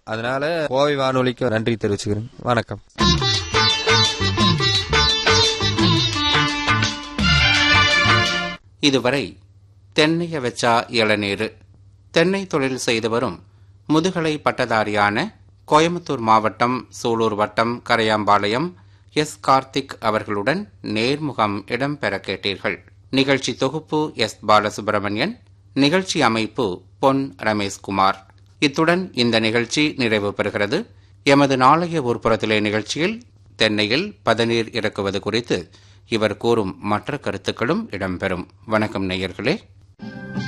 அதனால கோவை வானொலிக்கு நன்றி தெரிவிச்சுக்கிறேன் வணக்கம் இதுவரை தென்னைய வெச்சா இளநீரு தென்னை தொழில் செய்து வரும் முதுகலை பட்டதாரியான கோயம்புத்தூர் மாவட்டம் சூலூர் வட்டம் கரையாம்பாளையம் எஸ் கார்த்திக் அவர்களுடன் நேர்முகம் இடம்பெற கேட்டீர்கள் நிகழ்ச்சி தொகுப்பு எஸ் பாலசுப்ரமணியன் நிகழ்ச்சி அமைப்பு பொன் ரமேஷ்குமார் இத்துடன் இந்த நிகழ்ச்சி நிறைவு பெறுகிறது எமது நாளைய ஊர்ப்புறத்திலே நிகழ்ச்சியில் தென்னையில் பதநீர் இறக்குவது குறித்து இவர் கூறும் மற்ற கருத்துக்களும் இடம்பெறும் வணக்கம் நேயர்களே